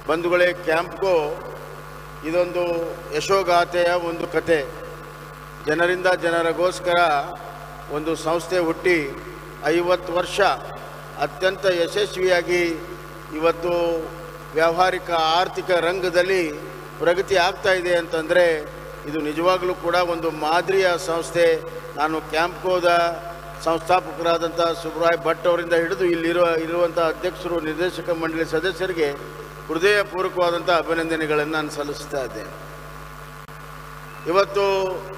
ಬಂಧುಗಳೇ ಕ್ಯಾಂಪ್ಕೋ ಇದೊಂದು ಯಶೋಗಾಥೆಯ ಒಂದು ಕತೆ ಜನರಿಂದ ಜನರಿಗೋಸ್ಕರ ಒಂದು ಸಂಸ್ಥೆ ಹುಟ್ಟಿ ಐವತ್ತು ವರ್ಷ ಅತ್ಯಂತ ಯಶಸ್ವಿಯಾಗಿ ಇವತ್ತು ವ್ಯಾವಹಾರಿಕ ಆರ್ಥಿಕ ರಂಗದಲ್ಲಿ ಪ್ರಗತಿ ಆಗ್ತಾ ಇದೆ ಅಂತಂದರೆ ಇದು ನಿಜವಾಗಲೂ ಕೂಡ ಒಂದು ಮಾದರಿಯ ಸಂಸ್ಥೆ ನಾನು ಕ್ಯಾಂಪ್ಕೋದ ಸಂಸ್ಥಾಪಕರಾದಂಥ ಸುಬ್ರಾಯ್ ಭಟ್ ಅವರಿಂದ ಹಿಡಿದು ಇಲ್ಲಿರುವ ಇರುವಂಥ ಅಧ್ಯಕ್ಷರು ನಿರ್ದೇಶಕ ಮಂಡಳಿ ಸದಸ್ಯರಿಗೆ ಹೃದಯಪೂರ್ವಕವಾದಂಥ ಅಭಿನಂದನೆಗಳನ್ನು ನಾನು ಸಲ್ಲಿಸ್ತಾ ಇದ್ದೇನೆ ಇವತ್ತು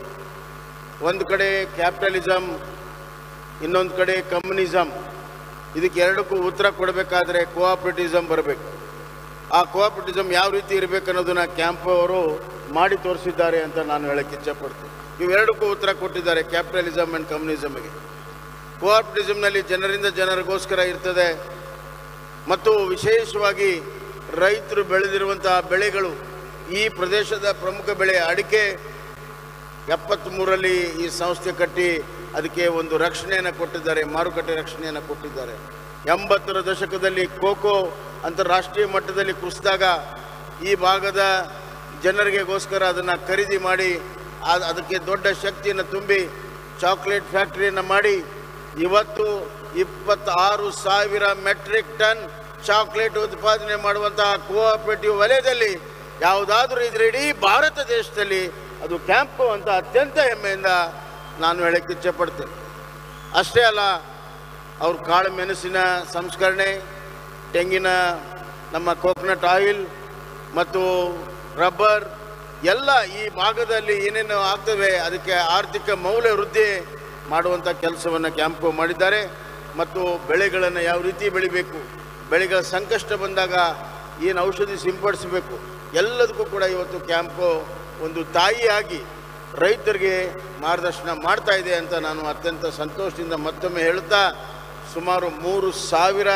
ಒಂದು ಕಡೆ ಕ್ಯಾಪಿಟಲಿಸಮ್ ಇನ್ನೊಂದು ಕಡೆ ಕಮ್ಯುನಿಸಮ್ ಇದಕ್ಕೆ ಎರಡಕ್ಕೂ ಉತ್ತರ ಕೊಡಬೇಕಾದ್ರೆ ಕೋಆಪರೇಟಿಸಮ್ ಬರಬೇಕು ಆ ಕೋಆಪರೇಟಿಸಮ್ ಯಾವ ರೀತಿ ಇರಬೇಕು ಅನ್ನೋದನ್ನ ಕ್ಯಾಂಪ್ ಅವರು ಮಾಡಿ ತೋರಿಸಿದ್ದಾರೆ ಅಂತ ನಾನು ಹೇಳಕ್ಕೆ ಇಚ್ಛಪಡ್ತೀನಿ ಇವೆರಡಕ್ಕೂ ಉತ್ತರ ಕೊಟ್ಟಿದ್ದಾರೆ ಕ್ಯಾಪಿಟಲಿಸಮ್ ಆ್ಯಂಡ್ ಕಮ್ಯುನಿಸಮ್ಗೆ ಕೋಆಪರೇಟಿಸಮ್ನಲ್ಲಿ ಜನರಿಂದ ಜನರಿಗೋಸ್ಕರ ಇರ್ತದೆ ಮತ್ತು ವಿಶೇಷವಾಗಿ ರೈತರು ಬೆಳೆದಿರುವಂತಹ ಬೆಳೆಗಳು ಈ ಪ್ರದೇಶದ ಪ್ರಮುಖ ಬೆಳೆ ಅಡಿಕೆ ಎಪ್ಪತ್ತ್ಮೂರರಲ್ಲಿ ಈ ಸಂಸ್ಥೆ ಕಟ್ಟಿ ಅದಕ್ಕೆ ಒಂದು ರಕ್ಷಣೆಯನ್ನು ಕೊಟ್ಟಿದ್ದಾರೆ ಮಾರುಕಟ್ಟೆ ರಕ್ಷಣೆಯನ್ನು ಕೊಟ್ಟಿದ್ದಾರೆ ಎಂಬತ್ತರ ದಶಕದಲ್ಲಿ ಕೋಕೋ ಅಂತಾರಾಷ್ಟ್ರೀಯ ಮಟ್ಟದಲ್ಲಿ ಕುಸಿದಾಗ ಈ ಭಾಗದ ಜನರಿಗೆಗೋಸ್ಕರ ಅದನ್ನು ಖರೀದಿ ಮಾಡಿ ಆ- ಅದಕ್ಕೆ ದೊಡ್ಡ ಶಕ್ತಿಯನ್ನು ತುಂಬಿ ಚಾಕ್ಲೇಟ್ ಫ್ಯಾಕ್ಟ್ರಿಯನ್ನು ಮಾಡಿ ಇವತ್ತು ಇಪ್ಪತ್ತಾರು ಸಾವಿರ ಮೆಟ್ರಿಕ್ ಟನ್ ಚಾಕ್ಲೇಟ್ ಉತ್ಪಾದನೆ ಮಾಡುವಂತಹ ಕೋಆಪರೇಟಿವ್ ವಲಯದಲ್ಲಿ ಯಾವುದಾದ್ರೂ ಇದ್ರೆ ಇಡೀ ಭಾರತ ದೇಶದಲ್ಲಿ ಅದು ಕ್ಯಾಂಪು ಅಂತ ಅತ್ಯಂತ ಹೆಮ್ಮೆಯಿಂದ ನಾನು ಹೇಳಕ್ಕೆ ಇಚ್ಛೆಪಡ್ತೇನೆ ಅಷ್ಟೇ ಅಲ್ಲ ಅವ್ರ ಕಾಳು ಮೆಣಸಿನ ಸಂಸ್ಕರಣೆ ತೆಂಗಿನ ನಮ್ಮ ಕೋಕೋನಟ್ ಆಯಿಲ್ ಮತ್ತು ರಬ್ಬರ್ ಎಲ್ಲ ಈ ಭಾಗದಲ್ಲಿ ಏನೇನು ಆಗ್ತವೆ ಅದಕ್ಕೆ ಆರ್ಥಿಕ ಮೌಲ್ಯ ವೃದ್ಧಿ ಮಾಡುವಂಥ ಕೆಲಸವನ್ನು ಕ್ಯಾಂಪು ಮಾಡಿದ್ದಾರೆ ಮತ್ತು ಬೆಳೆಗಳನ್ನು ಯಾವ ರೀತಿ ಬೆಳಿಬೇಕು ಬೆಳೆಗಳ ಸಂಕಷ್ಟ ಬಂದಾಗ ಏನು ಔಷಧಿ ಸಿಂಪಡಿಸಬೇಕು ಎಲ್ಲದಕ್ಕೂ ಕೂಡ ಇವತ್ತು ಕ್ಯಾಂಪು ಒಂದು ತಾಯಿಯಾಗಿ ರೈತರಿಗೆ ಮಾರ್ಗದರ್ಶನ ಮಾಡ್ತಾ ಇದೆ ಅಂತ ನಾನು ಅತ್ಯಂತ ಸಂತೋಷದಿಂದ ಮತ್ತೊಮ್ಮೆ ಹೇಳುತ್ತಾ ಸುಮಾರು ಮೂರು ಸಾವಿರ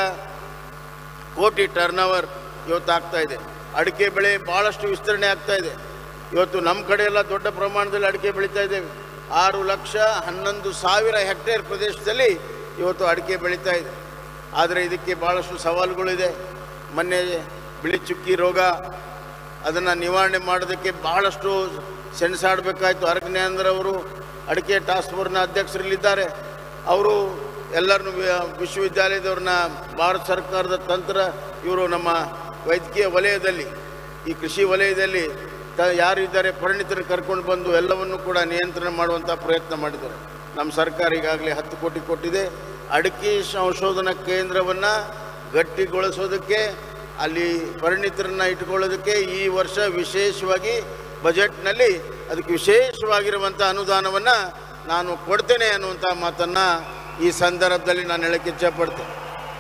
ಕೋಟಿ ಟರ್ನ್ ಓವರ್ ಇವತ್ತು ಆಗ್ತಾ ಇದೆ ಅಡಿಕೆ ಬೆಳೆ ಭಾಳಷ್ಟು ವಿಸ್ತರಣೆ ಆಗ್ತಾ ಇದೆ ಇವತ್ತು ನಮ್ಮ ಕಡೆ ಎಲ್ಲ ದೊಡ್ಡ ಪ್ರಮಾಣದಲ್ಲಿ ಅಡಿಕೆ ಬೆಳೀತಾ ಇದ್ದೇವೆ ಆರು ಲಕ್ಷ ಹನ್ನೊಂದು ಸಾವಿರ ಹೆಕ್ಟೇರ್ ಪ್ರದೇಶದಲ್ಲಿ ಇವತ್ತು ಅಡಿಕೆ ಬೆಳೀತಾ ಇದೆ ಆದರೆ ಇದಕ್ಕೆ ಭಾಳಷ್ಟು ಸವಾಲುಗಳಿದೆ ಮೊನ್ನೆ ಬಿಳಿ ಚುಕ್ಕಿ ರೋಗ ಅದನ್ನು ನಿವಾರಣೆ ಮಾಡೋದಕ್ಕೆ ಬಹಳಷ್ಟು ಸೆಣಸಾಡಬೇಕಾಯ್ತು ಅರಗ್ನೇಂದ್ರವರು ಅಡಿಕೆ ಟಾಸ್ಕ್ ಫೋರ್ಸ್ನ ಅಧ್ಯಕ್ಷರಲ್ಲಿದ್ದಾರೆ ಅವರು ಎಲ್ಲರನ್ನು ವಿ- ವಿಶ್ವವಿದ್ಯಾಲಯದವ್ರನ್ನ ಭಾರತ ಸರ್ಕಾರದ ತಂತ್ರ ಇವರು ನಮ್ಮ ವೈದ್ಯಕೀಯ ವಲಯದಲ್ಲಿ ಈ ಕೃಷಿ ವಲಯದಲ್ಲಿ ತ ಯಾರು ಇದ್ದಾರೆ ಪರಿಣಿತರನ್ನು ಕರ್ಕೊಂಡು ಬಂದು ಎಲ್ಲವನ್ನು ಕೂಡ ನಿಯಂತ್ರಣ ಮಾಡುವಂಥ ಪ್ರಯತ್ನ ಮಾಡಿದ್ದಾರೆ ನಮ್ಮ ಸರ್ಕಾರ ಈಗಾಗಲೇ ಹತ್ತು ಕೋಟಿ ಕೊಟ್ಟಿದೆ ಅಡಿಕೆ ಸಂಶೋಧನಾ ಕೇಂದ್ರವನ್ನು ಗಟ್ಟಿಗೊಳಿಸೋದಕ್ಕೆ ಅಲ್ಲಿ ಪರಿಣಿತರನ್ನ ಇಟ್ಕೊಳ್ಳೋದಕ್ಕೆ ಈ ವರ್ಷ ವಿಶೇಷವಾಗಿ ಬಜೆಟ್ನಲ್ಲಿ ಅದಕ್ಕೆ ವಿಶೇಷವಾಗಿರುವಂಥ ಅನುದಾನವನ್ನು ನಾನು ಕೊಡ್ತೇನೆ ಅನ್ನುವಂಥ ಮಾತನ್ನು ಈ ಸಂದರ್ಭದಲ್ಲಿ ನಾನು ಹೇಳಕ್ಕೆ ಇಚ್ಛಪಡ್ತೇನೆ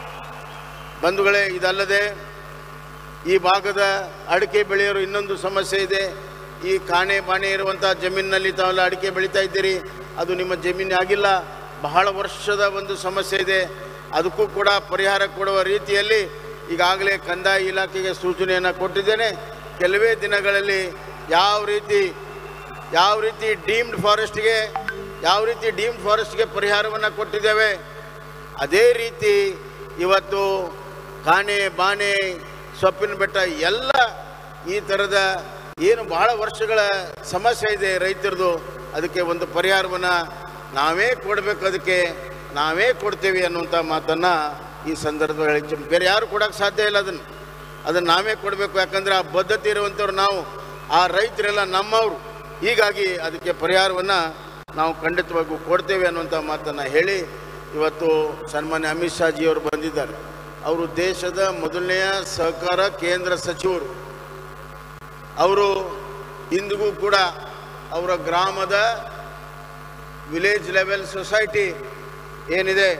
ಬಂಧುಗಳೇ ಇದಲ್ಲದೆ ಈ ಭಾಗದ ಅಡಿಕೆ ಬೆಳೆಯೋರು ಇನ್ನೊಂದು ಸಮಸ್ಯೆ ಇದೆ ಈ ಕಾಣೆ ಬಾಣೆ ಇರುವಂಥ ಜಮೀನಿನಲ್ಲಿ ತಾವೆಲ್ಲ ಅಡಿಕೆ ಬೆಳೀತಾ ಇದ್ದೀರಿ ಅದು ನಿಮ್ಮ ಜಮೀನು ಆಗಿಲ್ಲ ಬಹಳ ವರ್ಷದ ಒಂದು ಸಮಸ್ಯೆ ಇದೆ ಅದಕ್ಕೂ ಕೂಡ ಪರಿಹಾರ ಕೊಡುವ ರೀತಿಯಲ್ಲಿ ಈಗಾಗಲೇ ಕಂದಾಯ ಇಲಾಖೆಗೆ ಸೂಚನೆಯನ್ನು ಕೊಟ್ಟಿದ್ದೇನೆ ಕೆಲವೇ ದಿನಗಳಲ್ಲಿ ಯಾವ ರೀತಿ ಯಾವ ರೀತಿ ಡೀಮ್ಡ್ ಫಾರೆಸ್ಟ್ಗೆ ಯಾವ ರೀತಿ ಡೀಮ್ಡ್ ಫಾರೆಸ್ಟ್ಗೆ ಪರಿಹಾರವನ್ನು ಕೊಟ್ಟಿದ್ದೇವೆ ಅದೇ ರೀತಿ ಇವತ್ತು ಕಾಣೆ ಬಾಣೆ ಸೊಪ್ಪಿನ ಬೆಟ್ಟ ಎಲ್ಲ ಈ ಥರದ ಏನು ಬಹಳ ವರ್ಷಗಳ ಸಮಸ್ಯೆ ಇದೆ ರೈತರದು ಅದಕ್ಕೆ ಒಂದು ಪರಿಹಾರವನ್ನು ನಾವೇ ಕೊಡಬೇಕು ಅದಕ್ಕೆ ನಾವೇ ಕೊಡ್ತೇವೆ ಅನ್ನುವಂಥ ಮಾತನ್ನು ಈ ಸಂದರ್ಭದಲ್ಲಿ ಹೇಳಿ ಬೇರೆ ಯಾರು ಕೊಡೋಕ್ಕೆ ಸಾಧ್ಯ ಇಲ್ಲ ಅದನ್ನು ಅದನ್ನು ನಾವೇ ಕೊಡಬೇಕು ಯಾಕಂದರೆ ಆ ಬದ್ಧತೆ ಇರುವಂಥವ್ರು ನಾವು ಆ ರೈತರೆಲ್ಲ ನಮ್ಮವರು ಹೀಗಾಗಿ ಅದಕ್ಕೆ ಪರಿಹಾರವನ್ನು ನಾವು ಖಂಡಿತವಾಗೂ ಕೊಡ್ತೇವೆ ಅನ್ನುವಂಥ ಮಾತನ್ನು ಹೇಳಿ ಇವತ್ತು ಸನ್ಮಾನ್ಯ ಅಮಿತ್ ಶಾಜಿಯವರು ಬಂದಿದ್ದಾರೆ ಅವರು ದೇಶದ ಮೊದಲನೆಯ ಸಹಕಾರ ಕೇಂದ್ರ ಸಚಿವರು ಅವರು ಇಂದಿಗೂ ಕೂಡ ಅವರ ಗ್ರಾಮದ ವಿಲೇಜ್ ಲೆವೆಲ್ ಸೊಸೈಟಿ ಏನಿದೆ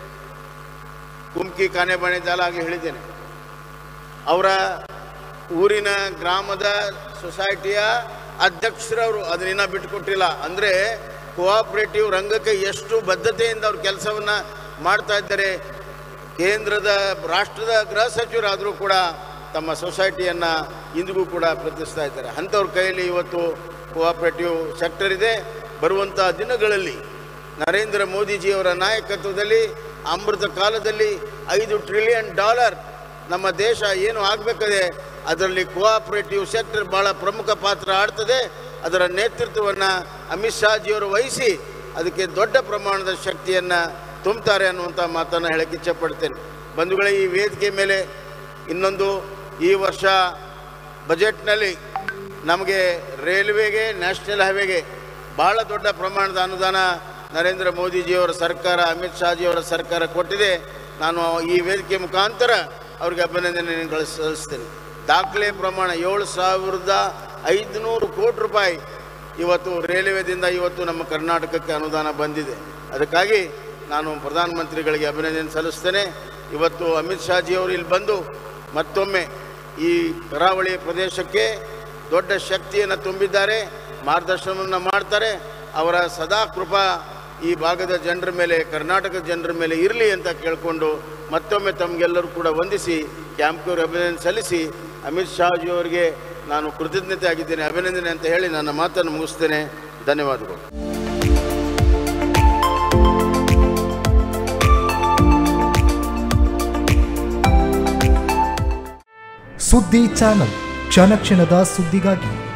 ಕುಮ್ಕಿ ಕಾನೆಬಾಣೆ ಜಾಲ ಆಗಿ ಹೇಳಿದ್ದೇನೆ ಅವರ ಊರಿನ ಗ್ರಾಮದ ಸೊಸೈಟಿಯ ಅಧ್ಯಕ್ಷರವರು ಅದನ್ನ ಬಿಟ್ಟುಕೊಟ್ಟಿಲ್ಲ ಅಂದರೆ ಕೋಆಪರೇಟಿವ್ ರಂಗಕ್ಕೆ ಎಷ್ಟು ಬದ್ಧತೆಯಿಂದ ಅವ್ರ ಕೆಲಸವನ್ನು ಮಾಡ್ತಾ ಇದ್ದಾರೆ ಕೇಂದ್ರದ ರಾಷ್ಟ್ರದ ಗೃಹ ಸಚಿವರಾದರೂ ಕೂಡ ತಮ್ಮ ಸೊಸೈಟಿಯನ್ನು ಇಂದಿಗೂ ಕೂಡ ಪ್ರತಿಸ್ತಾ ಇದ್ದಾರೆ ಅಂಥವ್ರ ಕೈಯಲ್ಲಿ ಇವತ್ತು ಕೋಆಪರೇಟಿವ್ ಸೆಕ್ಟರ್ ಇದೆ ಬರುವಂಥ ದಿನಗಳಲ್ಲಿ ನರೇಂದ್ರ ಮೋದಿಜಿಯವರ ನಾಯಕತ್ವದಲ್ಲಿ ಅಮೃತ ಕಾಲದಲ್ಲಿ ಐದು ಟ್ರಿಲಿಯನ್ ಡಾಲರ್ ನಮ್ಮ ದೇಶ ಏನು ಆಗಬೇಕದೆ ಅದರಲ್ಲಿ ಕೋಆಪರೇಟಿವ್ ಸೆಕ್ಟರ್ ಬಹಳ ಪ್ರಮುಖ ಪಾತ್ರ ಆಡ್ತದೆ ಅದರ ನೇತೃತ್ವವನ್ನು ಅಮಿತ್ ಶಾಜಿಯವರು ವಹಿಸಿ ಅದಕ್ಕೆ ದೊಡ್ಡ ಪ್ರಮಾಣದ ಶಕ್ತಿಯನ್ನು ತುಂಬುತ್ತಾರೆ ಅನ್ನುವಂಥ ಮಾತನ್ನು ಹೇಳಕ್ಕೆ ಇಚ್ಛಪಡ್ತೇನೆ ಬಂಧುಗಳೇ ಈ ವೇದಿಕೆ ಮೇಲೆ ಇನ್ನೊಂದು ಈ ವರ್ಷ ಬಜೆಟ್ನಲ್ಲಿ ನಮಗೆ ರೈಲ್ವೆಗೆ ನ್ಯಾಷನಲ್ ಹೈವೇಗೆ ಬಹಳ ದೊಡ್ಡ ಪ್ರಮಾಣದ ಅನುದಾನ ನರೇಂದ್ರ ಮೋದಿಜಿಯವರ ಸರ್ಕಾರ ಅಮಿತ್ ಶಾಜಿಯವರ ಸರ್ಕಾರ ಕೊಟ್ಟಿದೆ ನಾನು ಈ ವೇದಿಕೆ ಮುಖಾಂತರ ಅವ್ರಿಗೆ ಅಭಿನಂದನೆ ಗಳಿಸ್- ಸಲ್ಲಿಸ್ತೇನೆ ದಾಖಲೆ ಪ್ರಮಾಣ ಏಳು ಸಾವಿರದ ಐದುನೂರು ಕೋಟಿ ರೂಪಾಯಿ ಇವತ್ತು ರೈಲ್ವೆದಿಂದ ಇವತ್ತು ನಮ್ಮ ಕರ್ನಾಟಕಕ್ಕೆ ಅನುದಾನ ಬಂದಿದೆ ಅದಕ್ಕಾಗಿ ನಾನು ಪ್ರಧಾನಮಂತ್ರಿಗಳಿಗೆ ಅಭಿನಂದನೆ ಸಲ್ಲಿಸ್ತೇನೆ ಇವತ್ತು ಅಮಿತ್ ಶಾಜಿಯವರು ಇಲ್ಲಿ ಬಂದು ಮತ್ತೊಮ್ಮೆ ಈ ಕರಾವಳಿ ಪ್ರದೇಶಕ್ಕೆ ದೊಡ್ಡ ಶಕ್ತಿಯನ್ನು ತುಂಬಿದ್ದಾರೆ ಮಾರ್ಗದರ್ಶನವನ್ನು ಮಾಡ್ತಾರೆ ಅವರ ಸದಾ ಕೃಪಾ ಈ ಭಾಗದ ಜನರ ಮೇಲೆ ಕರ್ನಾಟಕದ ಜನರ ಮೇಲೆ ಇರಲಿ ಅಂತ ಕೇಳಿಕೊಂಡು ಮತ್ತೊಮ್ಮೆ ತಮಗೆಲ್ಲರೂ ಕೂಡ ವಂದಿಸಿ ಕ್ಯಾಂಪ್ಗೆ ಅಭಿನಂದನೆ ಸಲ್ಲಿಸಿ ಅಮಿತ್ ಶಾಜಿಯವರಿಗೆ ನಾನು ಕೃತಜ್ಞತೆ ಆಗಿದ್ದೇನೆ ಅಭಿನಂದನೆ ಅಂತ ಹೇಳಿ ನನ್ನ ಮಾತನ್ನು ಮುಗಿಸ್ತೇನೆ ಧನ್ಯವಾದಗಳು ಸುದ್ದಿ ಚಾನಲ್ ಕ್ಷಣ ಕ್ಷಣದ ಸುದ್ದಿಗಾಗಿ